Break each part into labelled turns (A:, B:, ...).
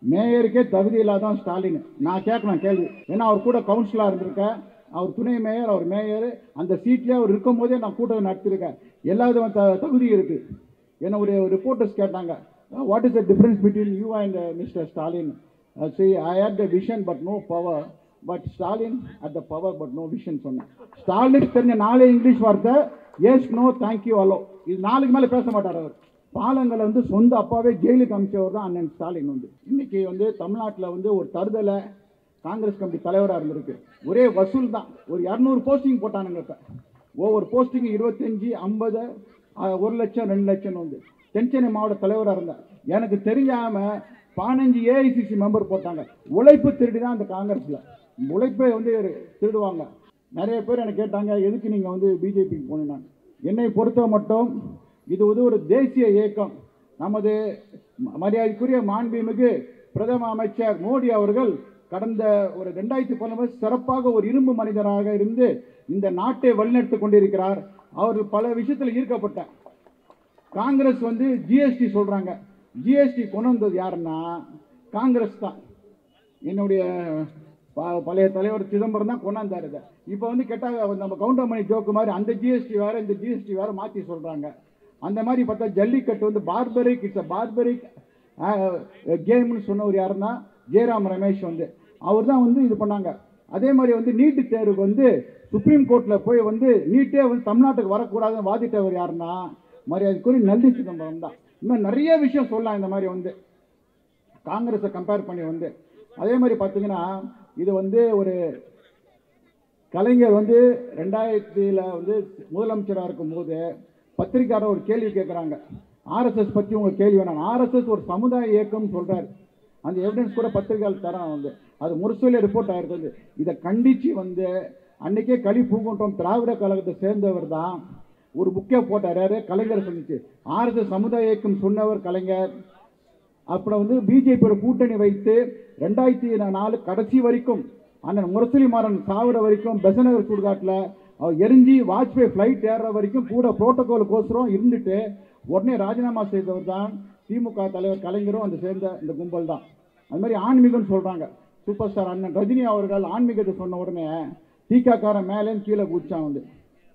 A: மேயருக்கே தகுதி இல்லாதான் ஸ்டாலின் நான் கேட்கணும் கேள்வி ஏன்னா அவர் கூட கவுன்சிலராக இருந்திருக்கேன் அவர் துணை மேயர் அவர் மேயர் அந்த சீட்லேயே அவர் இருக்கும்போதே நான் கூட்டம் நடத்திருக்கேன் எல்லா விதமான த தகுதி இருக்குது என்ன ஒரு ரிப்போர்ட்டர்ஸ் கேட்டாங்க what is the difference between you and Mister Stalin see I had the vision but no power but Stalin at the power but no vision சொன்னேன் ஸ்டாலினுக்கு தெரிஞ்ச நாலே இங்கிலீஷ் வார்த்தை எஸ் நோ தேங்க்யூ அலோ இது நாளைக்கு மேலே பேச மாட்டார் அவர் பாலங்களை வந்து சொந்த அப்பாவே ஜெயிலுக்கு அமைச்சவர் தான் அண்ணன் ஸ்டாலின் வந்து இன்னைக்கு வந்து தமிழ்நாட்டில் வந்து ஒரு தருதலை காங்கிரஸ் கமிட்டி தலைவராக இருந்திருக்கு ஒரே வசூல் தான் ஒரு இரநூறு போஸ்டிங் போட்டானுங்க இப்போ ஒவ்வொரு போஸ்டிங் இருபத்தஞ்சி ஐம்பது ஒரு லட்சம் ரெண்டு லட்சம் வந்து தென்சென்னை மாவட்ட தலைவராக இருந்தேன் எனக்கு தெரிஞ்சாம பதினஞ்சு ஏஐசிசி மெம்பர் போட்டாங்க உழைப்பு திருடி தான் அந்த காங்கிரஸில் உழைப்பை வந்து திருடுவாங்க நிறைய பேர் எனக்கு கேட்டாங்க எதுக்கு நீங்கள் வந்து பிஜேபிக்கு போனீங்க என்னை பொறுத்த மட்டும் இது வந்து ஒரு தேசிய இயக்கம் நமது ம- மரியாதைக்குரிய மாண்புமிகு பிரதம அமைச்சர் மோடி அவர்கள் கடந்த ஒரு ரெண்டாயிரத்தி பன்னெண்டு சிறப்பாக ஒரு இரும்பு மனிதராக இருந்து இந்த நாட்டை வழிநடத்தி கொண்டிருக்கிறார் அவர் பல விஷயத்தில் ஈர்க்கப்பட்டார் காங்கிரஸ் வந்து ஜிஎஸ்டி சொல்றாங்க ஜிஎஸ்டி கொண்டு வந்தது யாருன்னா காங்கிரஸ் தான் என்னுடைய ப- பழைய தலைவர் சிதம்பரம் தான் கொண்டாந்தார் இதை இப்போ வந்து கேட்டால் நம்ம கவுண்டமணி ஜோக்கு மாதிரி அந்த ஜிஎஸ்டி வேற இந்த ஜிஎஸ்டி வேற மாற்றி சொல்றாங்க அந்த மாதிரி பார்த்தா ஜல்லிக்கட்டு வந்து பார்பரிக் இட்ஸ் அ பார்பரிக் கேம்னு சொன்னவர் யாருன்னா ஜெயராம் ரமேஷ் வந்து அவர் தான் வந்து இது பண்ணாங்க அதே மாதிரி வந்து நீட்டு தேர்வுக்கு வந்து சுப்ரீம் கோர்ட்டில் போய் வந்து நீட்டே வந்து தமிழ்நாட்டுக்கு வரக்கூடாதுன்னு வாதிட்டவர் யாருன்னா மரியாதைக்குரிய நல்லி சிதம்பரம் தான் இன்னும் நிறைய விஷயம் சொல்லலாம் இந்த மாதிரி வந்து காங்கிரஸை கம்பேர் பண்ணி வந்து அதே மாதிரி பார்த்தீங்கன்னா இது வந்து ஒரு கலைஞர் வந்து ரெண்டாயிரத்தில வந்து முதலமைச்சராக இருக்கும்போது பத்திரிக்கையாளர் ஒரு கேள்வி கேட்குறாங்க ஆர்எஸ்எஸ் பற்றி உங்க கேள்வி வேணாம் ஆர்எஸ்எஸ் ஒரு சமுதாய இயக்கம்னு சொல்றாரு அந்த எவிடன்ஸ் கூட பத்திரிகையாளர் தரான் வந்து அது முரசொலியில் ரிப்போர்ட் ஆயிருக்கு வந்து இதை கண்டித்து வந்து அன்னைக்கே களி பூங்குன்றம் திராவிட கழகத்தை சேர்ந்தவர் தான் ஒரு புக்கே போட்டார் யாரு கலைஞர் சொல்லிச்சு ஆர்எஸ்எஸ் சமுதாய இயக்கம் சொன்னவர் கலைஞர் அப்புறம் வந்து பிஜேபியோட கூட்டணி வைத்து ரெண்டாயிரத்தி நாலு கடைசி வரைக்கும் அண்ணன் முரசொலி மாறன் சாவுற வரைக்கும் பெசநகர் சுடுகாட்டில் அவர் எரிஞ்சு வாஜ்பாய் ஃப்ளைட் ஏறுற வரைக்கும் கூட புரோட்டோகாலுக்கோசரம் இருந்துட்டு உடனே ராஜினாமா செய்தவர் தான் திமுக தலைவர் கலைஞரும் அந்த சேர்ந்த இந்த கும்பல் தான் அது மாதிரி ஆன்மீகம்னு சொல்கிறாங்க சூப்பர் ஸ்டார் அண்ணன் ரஜினி அவர்கள் ஆன்மீகத்தை சொன்ன உடனே தீக்காக்காரன் மேலேன்னு கீழே குதிச்சான் வந்து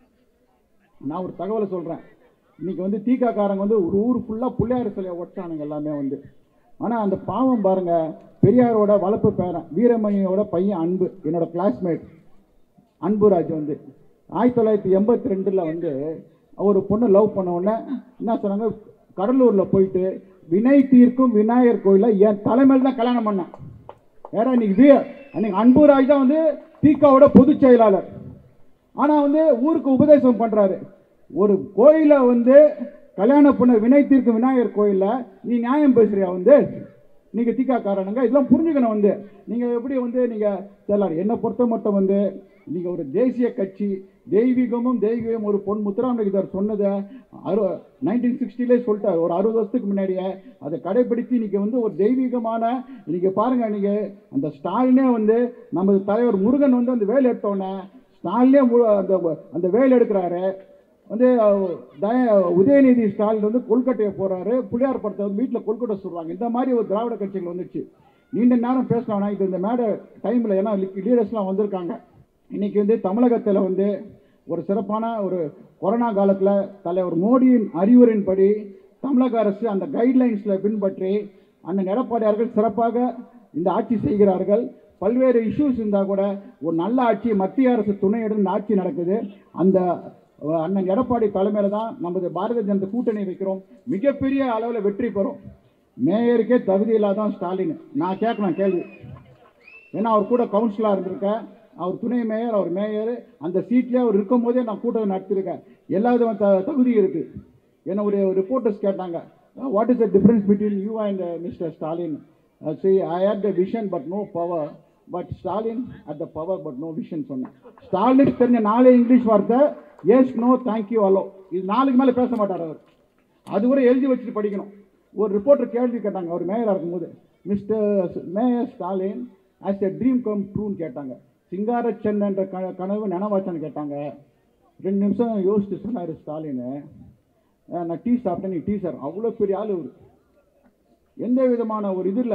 A: நான் ஒரு தகவலை சொல்கிறேன் இன்னைக்கு வந்து தீக்காக்காரங்க வந்து ஒரு ஊர் ஃபுல்லாக பிள்ளையார் சிலையை ஒட்டானுங்க எல்லாமே வந்து ஆனால் அந்த பாவம் பாருங்க பெரியாரோட வளர்ப்பு பேரன் வீரமணியோட பையன் அன்பு என்னோட கிளாஸ்மேட் அன்புராஜ் வந்து ஆயிரத்தி தொள்ளாயிரத்தி எண்பத்தி ரெண்டில் வந்து ஒரு பொண்ணு லவ் பண்ண உடனே என்ன சொன்னாங்க கடலூரில் போயிட்டு வினை தீர்க்கும் விநாயகர் கோயிலில் என் தலைமையில் தான் கல்யாணம் பண்ணேன் வேற இன்னைக்கு வி அன்னைக்கு அன்புராஜ் தான் வந்து தீகாவோட பொதுச் செயலாளர் ஆனால் வந்து ஊருக்கு உபதேசம் பண்ணுறாரு ஒரு கோயிலை வந்து கல்யாணம் பண்ண வினை தீர்க்கும் விநாயகர் கோயிலில் நீ நியாயம் பேசுறியா வந்து நீங்கள் தீக்காக்காரனுங்க இதெல்லாம் புரிஞ்சுக்கணும் வந்து நீங்கள் எப்படி வந்து நீங்கள் செல்லார் என்னை பொறுத்த மட்டும் வந்து நீங்கள் ஒரு தேசிய கட்சி தெய்வீகமும் தெய்வீகம் ஒரு பொன் முத்துராமலிங்கர் சொன்னதை அறு நைன்டீன் சிக்ஸ்டிலே சொல்லிட்டார் ஒரு அறுபது வருஷத்துக்கு முன்னாடியே அதை கடைபிடித்து இன்னைக்கு வந்து ஒரு தெய்வீகமான இன்னைக்கு பாருங்க நீங்க அந்த ஸ்டாலினே வந்து நமது தலைவர் முருகன் வந்து அந்த வேலை எடுத்தோடனே ஸ்டாலினே மு- அந்த அந்த வேலை எடுக்கிறாரு வந்து அஹ், தய உதயநிதி ஸ்டாலின் வந்து கொல்கட்டையை போறாரு புள்ளியார் படத்தை வந்து வீட்டில் கொல்கட்டை சொல்றாங்க இந்த மாதிரி ஒரு திராவிட கட்சிகள் வந்துச்சு நீண்ட நேரம் பேசலாம் இது இந்த மேடை டைமில் ஏன்னா லீடர்ஸ்லாம் வந்திருக்காங்க இன்னைக்கு வந்து தமிழகத்தில் வந்து ஒரு சிறப்பான ஒரு கொரோனா காலத்தில் தலைவர் மோடியின் அறிவுரையின்படி தமிழக அரசு அந்த கைட்லைன்ஸில் பின்பற்றி அண்ணன் எடப்பாடியார்கள் சிறப்பாக இந்த ஆட்சி செய்கிறார்கள் பல்வேறு இஷ்யூஸ் இருந்தால் கூட ஒரு நல்ல ஆட்சி மத்திய அரசு துணையுடன் இந்த ஆட்சி நடக்குது அந்த அஹ், அண்ணன் எடப்பாடி தலைமையில் தான் நமது பாரதிய ஜனதா கூட்டணி வைக்கிறோம் மிகப்பெரிய அளவில் வெற்றி பெறும் மேயருக்கே தகுதி இல்லாதான் ஸ்டாலின் நான் கேட்கணும் கேள்வி ஏன்னா அவர் கூட கவுன்சிலராக இருந்திருக்கேன் அவர் துணை மேயர் அவர் மேயர் அந்த சீட்லேயே அவர் இருக்கும்போதே நான் கூட்டம் நடத்திருக்கேன் எல்லா விதமான த தகுதி இருக்குது என்ன ஒரு ரிப்போர்ட்டர்ஸ் கேட்டாங்க what is the difference between you and Mister Stalin see I had the vision but no power but Stalin at the power but no vision சொன்னேன் ஸ்டாலினுக்கு தெரிஞ்ச நாலே இங்கிலீஷ் வார்த்தை எஸ் நோ தேங்க்யூ அலோ இது நாளைக்கு மேலே பேச மாட்டார் அவர் அது கூட எழுதி வச்சுட்டு படிக்கணும் ஒரு ரிப்போர்ட்டர் கேள்வி கேட்டாங்க அவர் மேயராக இருக்கும்போது Mister Mayor Stalin as a dream come ட்ரூன்னு கேட்டாங்க சிங்கார சென்னைன்ற க கனவு நனவாச்சான்னு கேட்டாங்க ரெண்டு நிமிஷம் யோசிச்சு சொன்னார் ஸ்டாலின் அஹ் நான் டீ சாப்பிட்டேன் நீ டீ சார் அவ்வளோ பெரிய ஆள் இவர் எந்த விதமான ஒரு இது இல்லை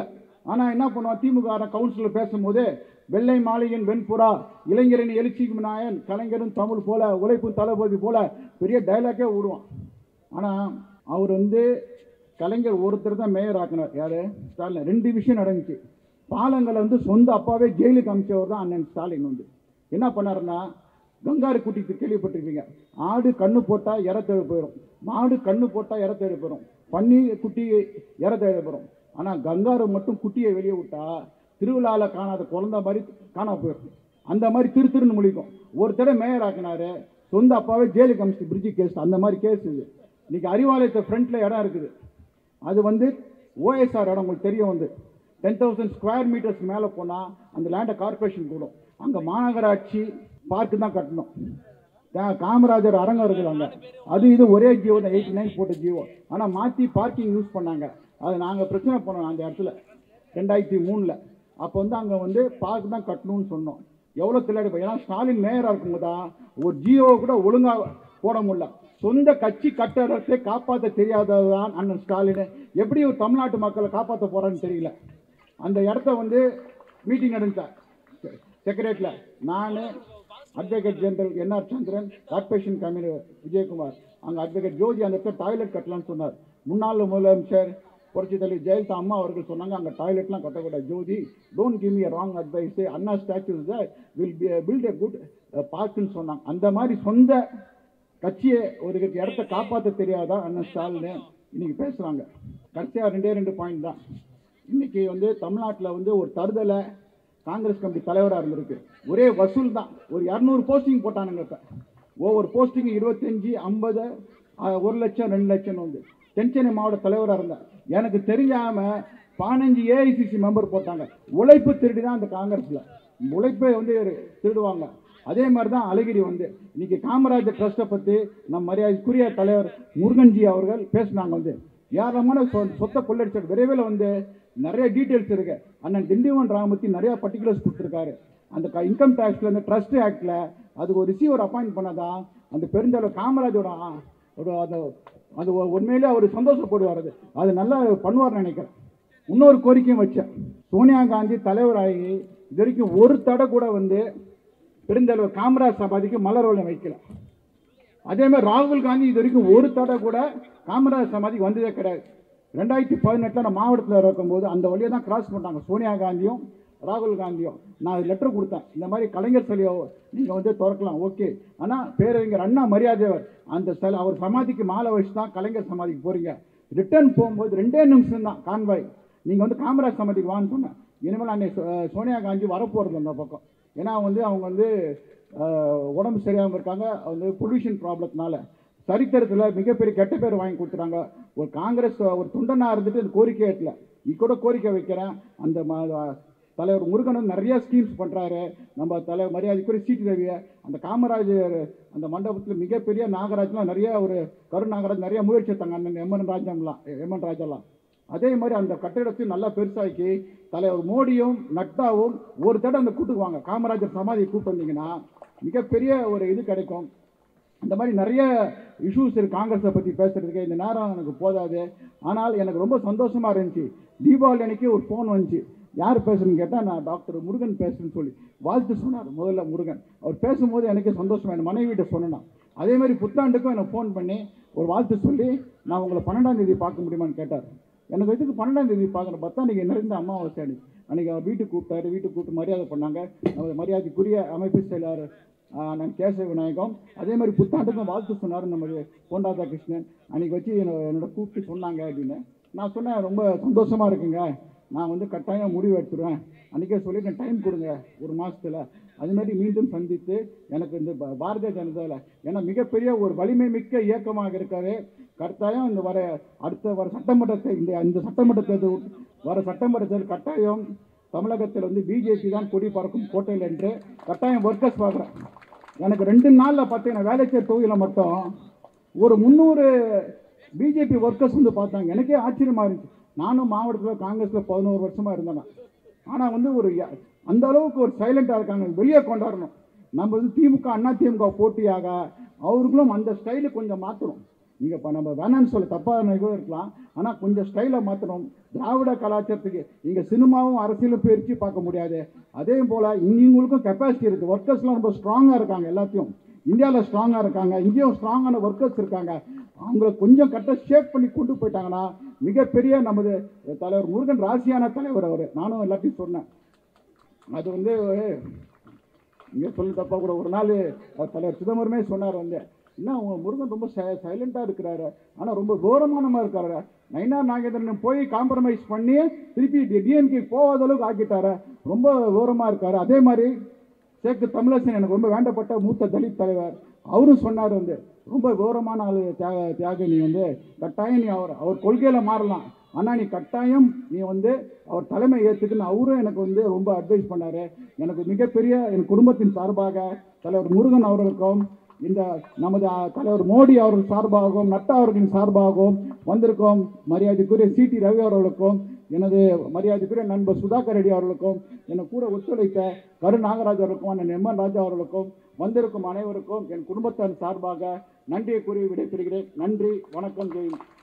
A: ஆனால் என்ன பண்ணுவான் திமுக கவுன்சிலர் பேசும்போது வெள்ளை மாளிகையின் வெண்புறா இளைஞரின் எழுச்சிக்கும் நாயன் கலைஞரும் தமிழ் போல உழைப்பும் தளபதி போல பெரிய டைலாக்கே விடுவான் ஆனால் அவர் வந்து கலைஞர் ஒருத்தர் தான் மேயர் ஆக்கினார் யாரு ஸ்டாலின் ரெண்டு விஷயம் நடந்துச்சு பாலங்களை வந்து சொந்த அப்பாவே ஜெயிலுக்கு அமைச்சவர் தான் அண்ணன் ஸ்டாலின் வந்து என்ன பண்ணாருன்னா கங்காரு குட்டிக்கு கேள்விப்பட்டிருப்பீங்க ஆடு கண்ணு போட்டால் இற தேவை போயிடும் மாடு கண்ணு போட்டால் இற தேவை போயிடும் பன்னி குட்டி இற தேவை போயிடும் ஆனால் கங்காரு மட்டும் குட்டியை வெளியே விட்டா திருவிழாவில் காணாத குழந்தை மாதிரி காணா போயிடும் அந்த மாதிரி திரு திருன்னு முழிக்கும் ஒரு தடவை மேயர் ஆக்கினாரு சொந்த அப்பாவே ஜெயிலுக்கு அமைச்சு பிரிட்ஜு கேஸ் அந்த மாதிரி கேஸ் இது இன்னைக்கு அறிவாலயத்தை ஃப்ரண்ட்ல இடம் இருக்குது அது வந்து ஓஎஸ்ஆர் இடம் உங்களுக்கு தெரியும் வந்து டென் தௌசண்ட் ஸ்கொயர் மீட்டர்ஸ் மேலே போனால் அந்த லேண்டை கார்பரேஷன் கூடும் அங்கே மாநகராட்சி பார்க்கு தான் கட்டணும் கா- காமராஜர் அரங்கம் இருக்குது அங்கே அது இது ஒரே ஜியோ தான் எயிட்டி நைன் போட்ட ஜியோ ஆனால் மாற்றி பார்க்கிங் யூஸ் பண்ணாங்க அது நாங்கள் பிரச்சனை பண்ணோம் அந்த இடத்துல ரெண்டாயிரத்தி மூணில் அப்போ வந்து அங்கே வந்து பார்க் தான் கட்டணும்னு சொன்னோம் எவ்வளோ தில்லாடி ஏன்னா ஸ்டாலின் மேயராக இருக்கும்போது தான் ஒரு ஜியோ கூட ஒழுங்காக போட முடியல சொந்த கட்சி கட்டடத்தை காப்பாற்ற தெரியாததான் அண்ணன் ஸ்டாலின் எப்படி ஒரு தமிழ்நாட்டு மக்களை காப்பாற்ற போறான்னு தெரியல அந்த இடத்த வந்து மீட்டிங் நடந்துச்சா செக்ரட்டரியில் நான் advocate general N R Chandran corporation commissioner Vijayakumar அங்கே அட்வொகேட் ஜோதி அந்த இடத்துல டாய்லெட் கட்டலாம்னு சொன்னார் முன்னாள் முதலமைச்சர் புரட்சி தலைவர் ஜெயலலிதா அம்மா அவர்கள் சொன்னாங்க அங்கே டாய்லெட்லாம் கட்டக்கூடாது Jothi don't give me wrong advice Anna statue will build a good பார்க்குன்னு சொன்னாங்க அந்த மாதிரி சொந்த கட்சியை ஒரு இடத்த காப்பாற்ற தெரியாதா அண்ணன் ஸ்டாலின் இன்னைக்கு பேசுகிறாங்க கடைசியாக ரெண்டே ரெண்டு பாயிண்ட் தான் இன்னைக்கு வந்து தமிழ்நாட்டில் வந்து ஒரு தருதலை காங்கிரஸ் கமிட்டி தலைவராக இருந்திருக்கு ஒரே வசூல் தான் ஒரு இரநூறு போஸ்டிங் போட்டானுங்க இப்போ ஒவ்வொரு போஸ்டிங் இருபத்தஞ்சி ஐம்பது ஒரு லட்சம் ரெண்டு லட்சம் வந்து தென்சென்னை மாவட்ட தலைவராக இருந்தேன் எனக்கு தெரியாமல் பதினஞ்சு ஏஐசிசி மெம்பர் போட்டாங்க உழைப்பு திருடி தான் அந்த காங்கிரஸில் உழைப்பை வந்து திருடுவாங்க அதே மாதிரி தான் அழகிரி வந்து இன்னைக்கு காமராஜர் ட்ரஸ்ட்டை பற்றி நம் மரியாதைக்குரிய தலைவர் முருகன்ஜி அவர்கள் பேசினாங்க வந்து ஏராளமான சொ- சொத்தை கொள்ளடிச்சார் விரைவில் வந்து நிறைய டீட்டெயில்ஸ் இருக்கு அண்ணன் திண்டிவன் ராமத்தி நிறைய பர்டிகுலர்ஸ் கொடுத்துருக்காரு அந்த இன்கம் டேக்ஸ்ல இந்த ட்ரஸ்ட் ஆக்ட்ல அதுக்கு ஒரு ரிசீவர் அப்பாயிண்ட் பண்ணாதான் அந்த பெருந்தலைவர் காமராஜோட ஆ- ஒரு அது அது உ- உண்மையிலே அவர் சந்தோஷப்படுவார் அது அது நல்லா பண்ணுவார்னு நினைக்கிறேன் இன்னொரு கோரிக்கையும் வச்சேன் சோனியா காந்தி தலைவராகி இது வரைக்கும் ஒரு தடை கூட வந்து பெருந்தலைவர் காமராஜ் சமாதிக்கு மலர் வளையம் வைக்கல அதே மாதிரி ராகுல் காந்தி இது வரைக்கும் ஒரு தடவை கூட காமராஜ் சமாதிக்கு வந்ததே கிடையாது ரெண்டாயிரத்தி பதினெட்டில் நான் மாவட்டத்தில் இருக்கும்போது அந்த வழியை தான் கிராஸ் பண்ணாங்க சோனியா காந்தியும் ராகுல் காந்தியும் நான் லெட்டர் கொடுத்தேன் இந்த மாதிரி கலைஞர் சிலையோ நீங்கள் வந்து திறக்கலாம் ஓகே ஆனால் பேரறிஞர் அண்ணா மரியாதையவர் அந்த சிலை அவர் சமாதிக்கு மாலை வச்சு தான் கலைஞர் சமாதிக்கு போகிறீங்க ரிட்டர்ன் போகும்போது ரெண்டே நிமிஷம் தான் கான்வாய் நீங்கள் வந்து காமராஜ் சமாதிக்கு வான்னு சொன்னேன் இனிமேல் அன்னை சோ- சோனியா காந்தி வரப்போகிறது அந்த பக்கம் ஏன்னா வந்து அவங்க வந்து அஹ், உடம்பு சரியாமல் இருக்காங்க வந்து பொல்யூஷன் ப்ராப்ளத்தினால சரித்திரத்தில் மிகப்பெரிய கெட்ட பேர் வாங்கி கொடுத்துறாங்க ஒரு காங்கிரஸ் ஒரு துண்டனா இருந்துட்டு இந்த கோரிக்கை ஏற்றல கூட கோரிக்கை வைக்கிறேன் அந்த ம- தலைவர் முருகனும் நிறைய ஸ்கீம்ஸ் பண்ணுறாரு நம்ம தலைவர் மரியாதைக்குரிய சீட்டு ரவியை அந்த காமராஜர் அந்த மண்டபத்தில் மிகப்பெரிய நாகராஜ்லாம் நிறைய ஒரு கரு நாகராஜ் நிறைய முயற்சி எடுத்தாங்க அண்ணன் எம்என் ராஜாம்லாம் எம்என் ராஜாலாம் அதே மாதிரி அந்த கட்டிடத்தையும் நல்லா பெருசாக்கி தலைவர் மோடியும் நட்டாவும் ஒரு தடவை அந்த கூட்டுக்குவாங்க காமராஜர் சமாதியை கூட்டு வந்தீங்கன்னா மிகப்பெரிய ஒரு இது கிடைக்கும் அந்த மாதிரி நிறைய இஷ்யூஸ் இருக்கு காங்கிரஸை பற்றி பேசுறதுக்கு இந்த நேரம் எனக்கு போதாது ஆனால் எனக்கு ரொம்ப சந்தோஷமா இருந்துச்சு தீபாவளி அன்னைக்கு ஒரு ஃபோன் வந்துச்சு யார் பேசுறேன்னு கேட்டால் நான் டாக்டர் முருகன் பேசுறேன்னு சொல்லி வாழ்த்து சொன்னார் முதல்ல முருகன் அவர் பேசும்போது எனக்கு சந்தோஷமா என் மனைவிட்ட சொன்னேன் அதே மாதிரி புத்தாண்டுக்கும் எனக்கு ஃபோன் பண்ணி ஒரு வாழ்த்து சொல்லி நான் உங்களை பன்னெண்டாம் தேதி பார்க்க முடியுமான்னு கேட்டார் எனக்கு எதுக்கு பன்னெண்டாம் தேதி பார்க்குறேன் பார்த்தா அன்றைக்கி நிறைந்த அமாவாசை அன்னைக்கு அன்றைக்கி அவர் வீட்டுக்கு கூப்பிட்டாரு வீட்டுக்கு கூப்பிட்டு மரியாதை பண்ணாங்க நமது மரியாதைக்குரிய அமைப்பு செயலாளர் ஆஹ், நான் கேசவ விநாயகம் அதே மாதிரி புத்தாண்டுக்கும் வாழ்த்து சொன்னார் நம்ம பொன் ராதாகிருஷ்ணன் அன்றைக்கி வச்சு என்னோட என்னோட கூப்பிட்டு சொன்னாங்க அப்படின்னு நான் சொன்னேன் ரொம்ப சந்தோஷமாக இருக்குங்க நான் வந்து கட்டாயம் முடிவு எடுத்துருவேன் அன்றைக்கே சொல்லிட்டு டைம் கொடுங்க ஒரு மாதத்தில் அதுமாரி மீண்டும் சந்தித்து எனக்கு இந்த பா- பாரதிய ஜனதாவில் ஏன்னா மிகப்பெரிய ஒரு வலிமை மிக்க இயக்கமாக இருக்காரு கட்டாயம் இந்த வர அடுத்த வர சட்டமன்றத்தை இந்த இந்த சட்டமன்ற தேர்தல் வர சட்டமன்ற தேர்தல் கட்டாயம் தமிழகத்தில் வந்து பிஜேபி தான் கொடி பறக்கும் கோட்டையில் என்று கட்டாயம் ஒர்க்கர்ஸ் பார்க்குறேன் எனக்கு ரெண்டு நாளில் பார்த்தீங்கன்னா வேலைச்சேர் தொகுதியில் மட்டும் ஒரு முந்நூறு பிஜேபி ஒர்க்கர்ஸ் வந்து பார்த்தாங்க எனக்கே ஆச்சரியமா இருந்துச்சு நானும் மாவட்டத்தில் காங்கிரஸில் பதினோரு வருஷமா இருந்தேன் ஆனால் வந்து ஒரு ய- அந்த அளவுக்கு ஒரு சைலண்டாக இருக்காங்க வெளியே கொண்டாடணும் நம்ம வந்து திமுக அண்ணா திமுக போட்டியாக அவர்களும் அந்த ஸ்டைலு கொஞ்சம் மாற்றணும் இங்கே இப்போ நம்ம வேணாம்னு சொல்ல தப்பாக கூட இருக்கலாம் ஆனால் கொஞ்சம் ஸ்டைலை மாற்றணும் திராவிட கலாச்சாரத்துக்கு இங்கே சினிமாவும் அரசியலும் பிரித்து பார்க்க முடியாது அதே போல் இவங்களுக்கும் கெப்பாசிட்டி இருக்குது ஒர்க்கர்ஸ்லாம் ரொம்ப ஸ்ட்ராங்காக இருக்காங்க எல்லாத்தையும் இந்தியாவில் ஸ்ட்ராங்காக இருக்காங்க இங்கேயும் ஸ்ட்ராங்கான ஒர்க்கர்ஸ் இருக்காங்க அவங்கள கொஞ்சம் கட்ட ஷேப் பண்ணி கொண்டு போயிட்டாங்கன்னா மிகப்பெரிய நமது தலைவர் முருகன் ராசியான தலைவர் அவர் நானும் எல்லாத்தையும் சொன்னேன் அது வந்து இங்கே சொல்லி தப்பா கூட ஒரு நாள் அவர் தலைவர் சிதம்பரமே சொன்னார் வந்து என்ன அவங்க முருகன் ரொம்ப சைலண்டாக இருக்கிறாரு ஆனால் ரொம்ப கௌரவமானமாக இருக்காரு நயினார் நாகேந்திரன் போய் காம்ப்ரமைஸ் பண்ணி திருப்பி டிஎம்கே போகாத அளவுக்கு ஆக்கிட்டாரு ரொம்ப கௌரவமாக இருக்காரு அதே மாதிரி சேக்கு தமிழரசன் எனக்கு ரொம்ப வேண்டப்பட்ட மூத்த தலித் தலைவர் அவரும் சொன்னார் வந்து ரொம்ப கௌரவமான ஆளு தியாக தியாக நீ வந்து கட்டாயம் நீ அவர் அவர் கொள்கையில் மாறலாம் ஆனால் நீ கட்டாயம் நீ வந்து அவர் தலைமை ஏற்றுக்குன்னு அவரும் எனக்கு வந்து ரொம்ப அட்வைஸ் பண்ணார் எனக்கு மிகப்பெரிய என் குடும்பத்தின் சார்பாக தலைவர் முருகன் அவர்களுக்கும் இந்த நமது அஹ், தலைவர் மோடி அவர்கள் சார்பாகவும் நட்டா அவர்களின் சார்பாகவும் வந்திருக்கும் மரியாதைக்குரிய சிடி ரவி அவர்களுக்கும் எனது மரியாதைக்குரிய நண்பர் சுதாகர் ரெட்டி அவர்களுக்கும் என்னை கூட ஒத்துழைத்த கரு நாகராஜ் அவர்களுக்கும் அண்ணன் எம்என் ராஜா அவர்களுக்கும் வந்திருக்கும் அனைவருக்கும் என் குடும்பத்தின் சார்பாக நன்றியை கூறி விடைபெறுகிறேன் நன்றி வணக்கம் ஜெயின்